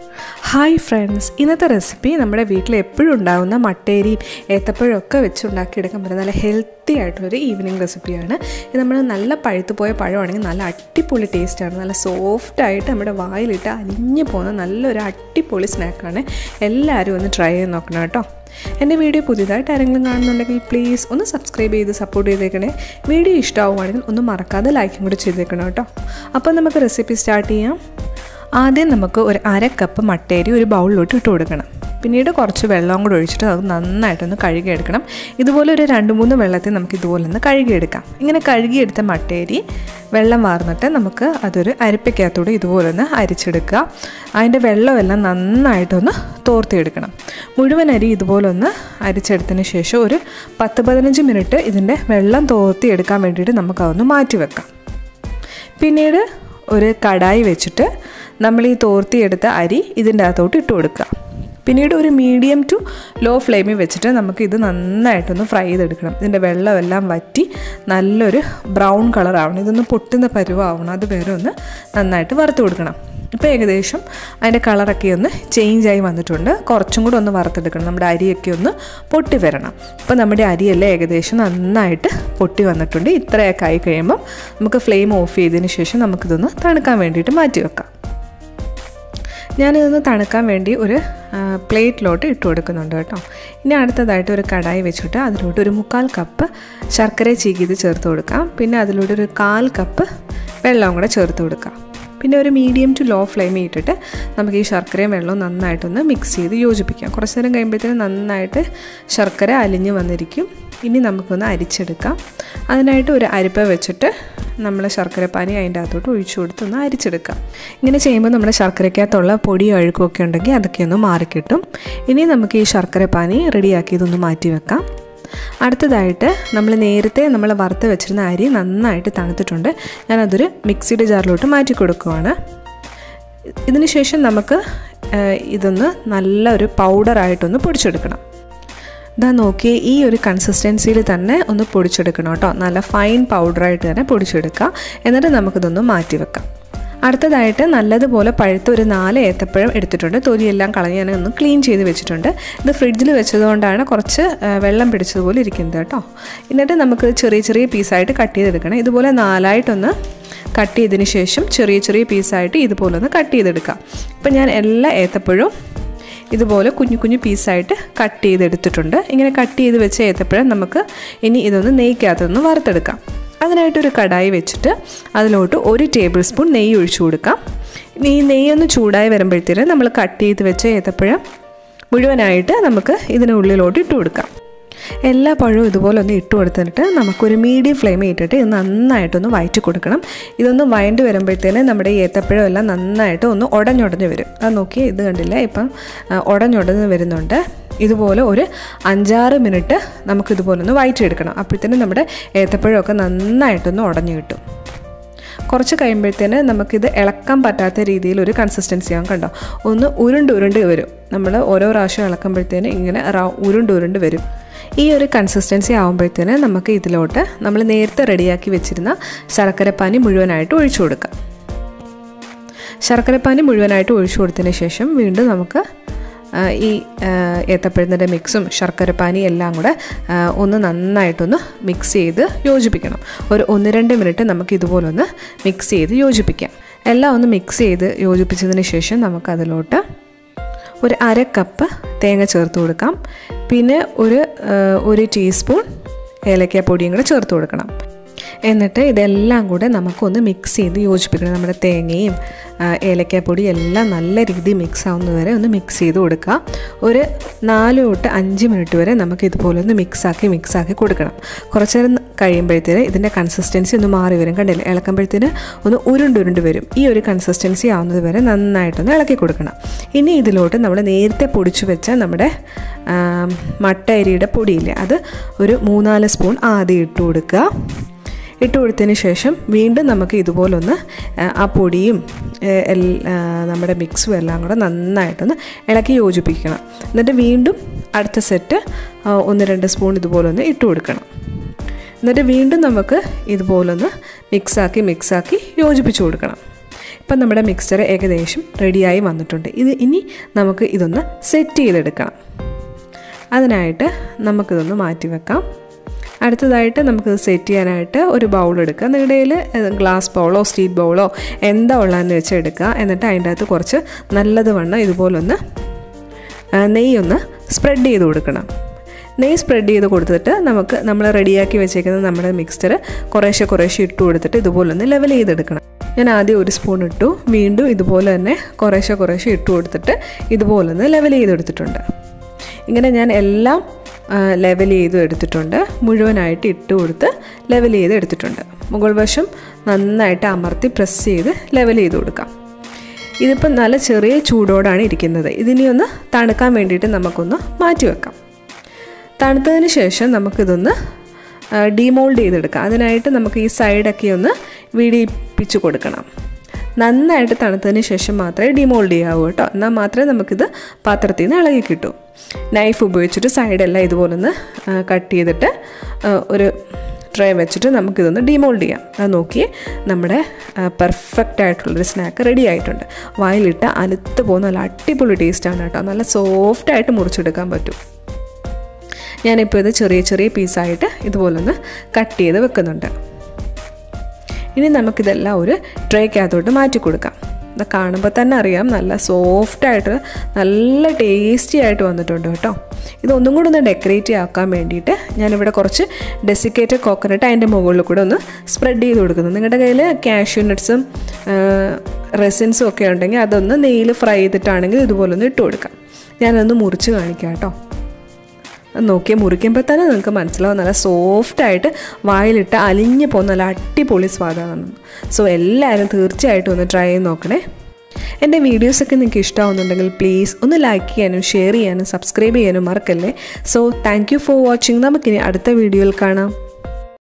hi friends ഇന്നത്തെ recipe നമ്മുടെ വീട്ടിൽ എപ്പോഴും ഉണ്ടാകുന്ന മട്ടേരിയും ഏത്തപ്പഴം ഒക്കെ വെച്ച് ഉണ്ടാക്കിയെടുക്കാൻ പറ്റുന്ന നല്ല ഹെൽത്തി ആയിട്ടുള്ളൊരു ഈവനിങ് റെസിപ്പിയാണ് ഇത് നമ്മൾ നല്ല പഴുത്തു പോയ പഴമാണെങ്കിൽ നല്ല അടിപൊളി ടേസ്റ്റാണ് നല്ല സോഫ്റ്റ് ആയിട്ട് നമ്മുടെ വായിലിട്ട് അലിഞ്ഞു പോകുന്ന നല്ലൊരു അടിപൊളി സ്നാക്കാണ് എല്ലാവരും ഒന്ന് ട്രൈ ചെയ്ത് നോക്കണം കേട്ടോ എൻ്റെ വീഡിയോ പുതിയതായിട്ട് ആരെങ്കിലും കാണുന്നുണ്ടെങ്കിൽ പ്ലീസ് ഒന്ന് സബ്സ്ക്രൈബ് ചെയ്ത് സപ്പോർട്ട് ചെയ്തേക്കണേ വീഡിയോ ഇഷ്ടമാവുകയാണെങ്കിൽ ഒന്ന് മറക്കാതെ ലൈക്കും കൂടി ചെയ്തേക്കണം കേട്ടോ അപ്പോൾ നമുക്ക് റെസിപ്പി സ്റ്റാർട്ട് ചെയ്യാം ആദ്യം നമുക്ക് ഒരു അര കപ്പ് മട്ടേരി ഒരു ബൗളിലോട്ട് ഇട്ട് കൊടുക്കണം പിന്നീട് കുറച്ച് വെള്ളം കൂടെ ഒഴിച്ചിട്ട് അത് നന്നായിട്ടൊന്ന് കഴുകിയെടുക്കണം ഇതുപോലെ ഒരു രണ്ട് മൂന്ന് വെള്ളത്തിൽ നമുക്ക് ഇതുപോലെ ഒന്ന് കഴുകിയെടുക്കാം ഇങ്ങനെ കഴുകിയെടുത്ത മട്ടേരി വെള്ളം വാർന്നിട്ട് നമുക്ക് അതൊരു അരിപ്പയ്ക്കകത്തൂടെ ഇതുപോലെ ഒന്ന് അരിച്ചെടുക്കുക അതിൻ്റെ വെള്ളമെല്ലാം നന്നായിട്ടൊന്ന് തോർത്തിയെടുക്കണം മുഴുവൻ അരി ഇതുപോലെ ഒന്ന് അരിച്ചെടുത്തതിന് ശേഷം ഒരു പത്ത് പതിനഞ്ച് മിനിറ്റ് ഇതിൻ്റെ വെള്ളം തോർത്തിയെടുക്കാൻ വേണ്ടിയിട്ട് നമുക്കതൊന്ന് മാറ്റി വെക്കാം പിന്നീട് ഒരു കടായി വെച്ചിട്ട് നമ്മൾ ഈ തോർത്തിയെടുത്ത അരി ഇതിൻ്റെ അകത്തോട്ട് ഇട്ട് കൊടുക്കുക പിന്നീട് ഒരു മീഡിയം ടു ലോ ഫ്ലെയിമിൽ വെച്ചിട്ട് നമുക്ക് ഇത് നന്നായിട്ടൊന്ന് ഫ്രൈ ചെയ്തെടുക്കണം ഇതിൻ്റെ വെള്ളമെല്ലാം വറ്റി നല്ലൊരു ബ്രൗൺ കളർ ആവണം ഇതൊന്ന് പൊട്ടുന്ന പരുവാവണം അത് വരെ ഒന്ന് നന്നായിട്ട് വറുത്ത് കൊടുക്കണം ഇപ്പോൾ ഏകദേശം അതിൻ്റെ കളറൊക്കെ ഒന്ന് ചേഞ്ച് ആയി വന്നിട്ടുണ്ട് കുറച്ചും കൂടെ ഒന്ന് വറുത്തെടുക്കണം നമ്മുടെ അരിയൊക്കെ ഒന്ന് പൊട്ടി വരണം അപ്പോൾ നമ്മുടെ അരിയെല്ലാം ഏകദേശം നന്നായിട്ട് പൊട്ടി വന്നിട്ടുണ്ട് ഇത്രയൊക്കെ ആയി കഴിയുമ്പം നമുക്ക് ഫ്ലെയിം ഓഫ് ചെയ്തതിന് ശേഷം നമുക്കിതൊന്ന് തണുക്കാൻ വേണ്ടിയിട്ട് മാറ്റി വെക്കാം ഞാനിതൊന്ന് തണുക്കാൻ വേണ്ടി ഒരു പ്ലേറ്റിലോട്ട് ഇട്ട് കൊടുക്കുന്നുണ്ട് കേട്ടോ ഇനി അടുത്തതായിട്ട് ഒരു കടായി വെച്ചിട്ട് അതിലോട്ട് ഒരു മുക്കാൽ കപ്പ് ശർക്കര ചീകിയത് ചേർത്ത് കൊടുക്കാം പിന്നെ അതിലോട്ട് ഒരു കാൽ കപ്പ് വെള്ളവും കൂടെ ചേർത്ത് കൊടുക്കാം പിന്നെ ഒരു മീഡിയം ടു ലോ ഫ്ലെയിമിൽ ഇട്ടിട്ട് നമുക്ക് ഈ ശർക്കരയും വെള്ളവും നന്നായിട്ടൊന്ന് മിക്സ് ചെയ്ത് യോജിപ്പിക്കാം കുറച്ച് നേരം കഴിയുമ്പോഴത്തേനും നന്നായിട്ട് ശർക്കര അലിഞ്ഞ് വന്നിരിക്കും ഇനി നമുക്കൊന്ന് അരിച്ചെടുക്കാം അതിനായിട്ട് ഒരു അരിപ്പ വെച്ചിട്ട് നമ്മൾ ശർക്കരപ്പാനി അതിൻ്റെ അകത്തോട്ട് ഒഴിച്ചു കൊടുത്തൊന്ന് അരിച്ചെടുക്കാം ഇങ്ങനെ ചെയ്യുമ്പോൾ നമ്മുടെ ശർക്കരയ്ക്കകത്തുള്ള പൊടി അഴുക്കൊക്കെ ഉണ്ടെങ്കിൽ അതൊക്കെ ഒന്ന് മാറിക്കിട്ടും ഇനി നമുക്ക് ഈ ശർക്കരപ്പാനി റെഡിയാക്കി ഇതൊന്ന് മാറ്റി വെക്കാം അടുത്തതായിട്ട് നമ്മൾ നേരത്തെ നമ്മൾ വറുത്ത് വെച്ചിരുന്ന അരി നന്നായിട്ട് തണുത്തിട്ടുണ്ട് ഞാനതൊരു മിക്സിയുടെ ജാറിലോട്ട് മാറ്റി കൊടുക്കുവാണ് ഇതിന് ശേഷം നമുക്ക് ഇതൊന്ന് നല്ല ഒരു പൗഡറായിട്ടൊന്ന് പൊടിച്ചെടുക്കണം ഇതാ നോക്കി ഈ ഒരു കൺസിസ്റ്റൻസിയിൽ തന്നെ ഒന്ന് പൊടിച്ചെടുക്കണം കേട്ടോ നല്ല ഫൈൻ പൗഡറായിട്ട് തന്നെ പൊടിച്ചെടുക്കുക എന്നിട്ട് നമുക്കിതൊന്ന് മാറ്റി വെക്കാം അടുത്തതായിട്ട് നല്ലതുപോലെ പഴുത്ത ഒരു നാല് ഏത്തപ്പഴം എടുത്തിട്ടുണ്ട് തൊലിയെല്ലാം കളഞ്ഞ് ഞാൻ ഒന്ന് ക്ലീൻ ചെയ്ത് വെച്ചിട്ടുണ്ട് ഇത് ഫ്രിഡ്ജിൽ വെച്ചതുകൊണ്ടാണ് കുറച്ച് വെള്ളം പിടിച്ചതുപോലെ ഇരിക്കുന്നത് കേട്ടോ എന്നിട്ട് നമുക്ക് ചെറിയ ചെറിയ പീസായിട്ട് കട്ട് ചെയ്തെടുക്കണം ഇതുപോലെ നാലായിട്ടൊന്ന് കട്ട് ചെയ്തതിന് ശേഷം ചെറിയ ചെറിയ പീസായിട്ട് ഇതുപോലെ ഒന്ന് കട്ട് ചെയ്തെടുക്കാം ഇപ്പം ഞാൻ എല്ലാ ഏത്തപ്പഴവും ഇതുപോലെ കുഞ്ഞു കുഞ്ഞു പീസായിട്ട് കട്ട് ചെയ്തെടുത്തിട്ടുണ്ട് ഇങ്ങനെ കട്ട് ചെയ്ത് വെച്ച ഏത്തപ്പഴം നമുക്ക് ഇനി ഇതൊന്ന് നെയ്ക്കകത്തൊന്ന് വറുത്തെടുക്കാം അതിനായിട്ടൊരു കടായി വെച്ചിട്ട് അതിലോട്ട് ഒരു ടേബിൾ സ്പൂൺ നെയ്യ് ഒഴിച്ചു കൊടുക്കാം ഈ നെയ്യൊന്ന് ചൂടായി വരുമ്പോഴത്തേന് നമ്മൾ കട്ട് ചെയ്ത് വെച്ച ഏത്തപ്പഴം മുഴുവനായിട്ട് നമുക്ക് ഇതിനുള്ളിലോട്ട് ഇട്ട് കൊടുക്കാം എല്ലാ പഴവും ഇതുപോലെ ഒന്ന് ഇട്ട് കൊടുത്തിട്ട് നമുക്കൊരു മീഡിയം ഫ്ലെയിമിൽ ഇട്ടിട്ട് ഇത് നന്നായിട്ടൊന്ന് വയറ്റി കൊടുക്കണം ഇതൊന്ന് വയണ്ട് വരുമ്പോഴത്തേന് നമ്മുടെ ഈ ഏത്തപ്പഴം എല്ലാം നന്നായിട്ട് ഒന്ന് ഉടഞ്ഞുടഞ്ഞ് വരും അത് നോക്കി ഇത് കണ്ടില്ല ഇപ്പം ഉടഞ്ഞുടഞ്ഞ് വരുന്നുണ്ട് ഇതുപോലെ ഒരു അഞ്ചാറ് മിനിറ്റ് നമുക്കിതുപോലെ ഒന്ന് വയറ്റിയെടുക്കണം അപ്പോഴത്തേനും നമ്മുടെ ഏത്തപ്പഴമൊക്കെ നന്നായിട്ടൊന്ന് ഉടഞ്ഞു കിട്ടും കുറച്ച് കഴിയുമ്പോഴത്തേന് നമുക്കിത് ഇളക്കാൻ പറ്റാത്ത രീതിയിൽ ഒരു കൺസിസ്റ്റൻസി ആകും കണ്ടോ ഒന്ന് ഉരുണ്ട് ഉരുണ്ട് വരും നമ്മൾ ഓരോ പ്രാവശ്യം ഇളക്കുമ്പോഴത്തേന് ഇങ്ങനെ ഉരുണ്ട് ഉരുണ്ട് വരും ഈ ഒരു കൺസിസ്റ്റൻസി ആകുമ്പോഴത്തേന് നമുക്ക് ഇതിലോട്ട് നമ്മൾ നേരത്തെ റെഡിയാക്കി വെച്ചിരുന്ന ശർക്കരപ്പാനി മുഴുവനായിട്ട് ഒഴിച്ചു കൊടുക്കാം ശർക്കരപ്പാനി മുഴുവനായിട്ട് ഒഴിച്ചു കൊടുത്തതിന് ശേഷം വീണ്ടും നമുക്ക് ഈ ഏത്തപ്പഴത്തിൻ്റെ മിക്സും ശർക്കരപ്പാനി എല്ലാം കൂടെ ഒന്ന് നന്നായിട്ടൊന്ന് മിക്സ് ചെയ്ത് യോജിപ്പിക്കണം ഒരു ഒന്ന് രണ്ട് മിനിറ്റ് നമുക്ക് ഇതുപോലെ ഒന്ന് മിക്സ് ചെയ്ത് യോജിപ്പിക്കാം എല്ലാം ഒന്ന് മിക്സ് ചെയ്ത് യോജിപ്പിച്ചതിന് ശേഷം നമുക്കതിലോട്ട് ഒരു അര കപ്പ് തേങ്ങ ചേർത്ത് കൊടുക്കാം പിന്നെ ഒരു ഒരു ടീസ്പൂൺ ഏലക്കാപ്പൊടിയും കൂടെ ചേർത്ത് കൊടുക്കണം എന്നിട്ട് ഇതെല്ലാം കൂടെ നമുക്കൊന്ന് മിക്സ് ചെയ്ത് യോജിപ്പിക്കണം നമ്മുടെ തേങ്ങയും ഏലക്കാപ്പൊടി എല്ലാം നല്ല രീതിയിൽ മിക്സ് ആവുന്നത് വരെ ഒന്ന് മിക്സ് ചെയ്ത് കൊടുക്കുക ഒരു നാല് തൊട്ട് അഞ്ച് മിനിറ്റ് വരെ നമുക്ക് ഇതുപോലെ ഒന്ന് മിക്സാക്കി മിക്സാക്കി കൊടുക്കണം കുറച്ച് നേരം കഴിയുമ്പോഴത്തേന് ഇതിൻ്റെ കൺസിസ്റ്റൻസി ഒന്ന് മാറി വരും കണ്ടില്ലേ ഇളക്കുമ്പോഴത്തേന് ഒന്ന് ഉരുണ്ടുരുണ്ട് വരും ഈ ഒരു കൺസിസ്റ്റൻസി ആവുന്നത് വരെ നന്നായിട്ടൊന്ന് ഇളക്കി കൊടുക്കണം ഇനി ഇതിലോട്ട് നമ്മൾ നേരത്തെ പൊടിച്ചു വെച്ച നമ്മുടെ മട്ട അരിയുടെ പൊടിയില്ലേ അത് ഒരു മൂന്നാല് സ്പൂൺ ആദ്യം ഇട്ട് കൊടുക്കുക ഇട്ട് കൊടുത്തതിന് ശേഷം വീണ്ടും നമുക്ക് ഇതുപോലൊന്ന് ആ പൊടിയും നമ്മുടെ മിക്സും എല്ലാം കൂടെ നന്നായിട്ടൊന്ന് ഇളക്കി യോജിപ്പിക്കണം എന്നിട്ട് വീണ്ടും അടുത്ത സെറ്റ് ഒന്ന് രണ്ട് സ്പൂൺ ഇതുപോലൊന്ന് ഇട്ട് കൊടുക്കണം എന്നിട്ട് വീണ്ടും നമുക്ക് ഇതുപോലൊന്ന് മിക്സാക്കി മിക്സാക്കി യോജിപ്പിച്ച് കൊടുക്കണം ഇപ്പം നമ്മുടെ മിക്സ്ചർ ഏകദേശം റെഡിയായി വന്നിട്ടുണ്ട് ഇത് ഇനി നമുക്ക് ഇതൊന്ന് സെറ്റ് ചെയ്തെടുക്കണം അതിനായിട്ട് നമുക്കിതൊന്ന് മാറ്റി വെക്കാം അടുത്തതായിട്ട് നമുക്കിത് സെറ്റ് ചെയ്യാനായിട്ട് ഒരു ബൗൾ എടുക്കുക നിങ്ങളുടെ കയ്യിൽ ഗ്ലാസ് ബൗളോ സ്റ്റീൽ ബൗളോ എന്താ ഉള്ളതെന്ന് വെച്ച് എടുക്കുക എന്നിട്ട് അതിൻ്റെ അകത്ത് കുറച്ച് നല്ലത് വണ്ണം ഇതുപോലൊന്ന് നെയ്യൊന്ന് സ്പ്രെഡ് ചെയ്ത് കൊടുക്കണം നെയ്യ് സ്പ്രെഡ് ചെയ്ത് കൊടുത്തിട്ട് നമുക്ക് നമ്മൾ റെഡിയാക്കി വെച്ചേക്കുന്ന നമ്മുടെ മിക്സ്ചർ കുറേശ്ശെ കുറേശ്ശെ ഇട്ട് കൊടുത്തിട്ട് ഇതുപോലൊന്ന് ലെവൽ ചെയ്തെടുക്കണം ഞാൻ ആദ്യം ഒരു സ്പൂൺ ഇട്ടു വീണ്ടും ഇതുപോലെ തന്നെ കുറേശ്ശെ കുറേശ്ശെ ഇട്ട് കൊടുത്തിട്ട് ഇതുപോലൊന്ന് ലെവൽ ചെയ്തെടുത്തിട്ടുണ്ട് ഇങ്ങനെ ഞാൻ എല്ലാം ലെവൽ ചെയ്ത് എടുത്തിട്ടുണ്ട് മുഴുവനായിട്ട് ഇട്ട് കൊടുത്ത് ലെവൽ ചെയ്ത് എടുത്തിട്ടുണ്ട് മുകൾ വശം നന്നായിട്ട് അമർത്തി പ്രസ് ചെയ്ത് ലെവൽ ചെയ്ത് കൊടുക്കാം ഇതിപ്പം നല്ല ചെറിയ ചൂടോടാണ് ഇരിക്കുന്നത് ഇതിനി ഒന്ന് തണുക്കാൻ വേണ്ടിയിട്ട് നമുക്കൊന്ന് മാറ്റി വെക്കാം തണുത്തതിന് ശേഷം നമുക്കിതൊന്ന് ഡീമോൾഡ് ചെയ്തെടുക്കാം അതിനായിട്ട് നമുക്ക് ഈ സൈഡൊക്കെ ഒന്ന് വീടിപ്പിച്ച് കൊടുക്കണം നന്നായിട്ട് തണുത്തതിന് ശേഷം മാത്രമേ ഡിമോൾഡ് ചെയ്യാവൂ കേട്ടോ എന്നാൽ മാത്രമേ നമുക്കിത് പാത്രത്തിൽ നിന്ന് ഇളകി കിട്ടൂ നൈഫ് ഉപയോഗിച്ചിട്ട് സൈഡെല്ലാം ഇതുപോലെ ഒന്ന് കട്ട് ചെയ്തിട്ട് ഒരു ട്രേ വെച്ചിട്ട് നമുക്കിതൊന്ന് ഡിമോൾഡ് ചെയ്യാം അത് നോക്കി നമ്മുടെ പെർഫെക്റ്റ് ആയിട്ടുള്ളൊരു സ്നാക്ക് റെഡി ആയിട്ടുണ്ട് വായിലിട്ട് അലുത്ത് പോകുന്ന നല്ല അടിപൊളി ടേസ്റ്റാണ് കേട്ടോ നല്ല സോഫ്റ്റായിട്ട് മുറിച്ചെടുക്കാൻ പറ്റും ഞാനിപ്പോൾ ഇത് ചെറിയ ചെറിയ പീസായിട്ട് ഇതുപോലൊന്ന് കട്ട് ചെയ്ത് വെക്കുന്നുണ്ട് ഇനി നമുക്കിതെല്ലാം ഒരു ട്രേക്കകത്തോട്ട് മാറ്റി കൊടുക്കാം ഇത് കാണുമ്പോൾ തന്നെ അറിയാം നല്ല സോഫ്റ്റായിട്ട് നല്ല ടേസ്റ്റി ആയിട്ട് വന്നിട്ടുണ്ട് കേട്ടോ ഇതൊന്നും കൂടെ ഒന്ന് ഡെക്കറേറ്റ് ആക്കാൻ വേണ്ടിയിട്ട് ഞാനിവിടെ കുറച്ച് ഡെസിക്കേറ്റഡ് കോക്കനട്ട് അതിൻ്റെ മുകളിൽ കൂടെ ഒന്ന് സ്പ്രെഡ് ചെയ്ത് കൊടുക്കുന്നു നിങ്ങളുടെ കയ്യിൽ കാഷ്യൂ നട്ട്സും റെസിൻസും ഒക്കെ ഉണ്ടെങ്കിൽ അതൊന്ന് നെയ്യിൽ ഫ്രൈ ചെയ്തിട്ടാണെങ്കിൽ ഇതുപോലെ ഒന്ന് ഇട്ട് കൊടുക്കാം ഞാനതൊന്ന് മുറിച്ച് കാണിക്കാം കേട്ടോ നോക്കി മുറിക്കുമ്പോൾ തന്നെ നിങ്ങൾക്ക് മനസ്സിലാവും നല്ല സോഫ്റ്റായിട്ട് വായിലിട്ട് അലിഞ്ഞു പോകുന്ന നല്ല അടിപൊളി സ്വാദാണ് സോ എല്ലാവരും തീർച്ചയായിട്ടും ഒന്ന് ട്രൈ ചെയ്ത് നോക്കണേ എൻ്റെ വീഡിയോസൊക്കെ നിങ്ങൾക്ക് ഇഷ്ടമാവുന്നുണ്ടെങ്കിൽ പ്ലീസ് ഒന്ന് ലൈക്ക് ചെയ്യാനും ഷെയർ ചെയ്യാനും സബ്സ്ക്രൈബ് ചെയ്യാനും മറക്കല്ലേ so thank you for watching നമുക്കിനി അടുത്ത വീഡിയോയിൽ കാണാം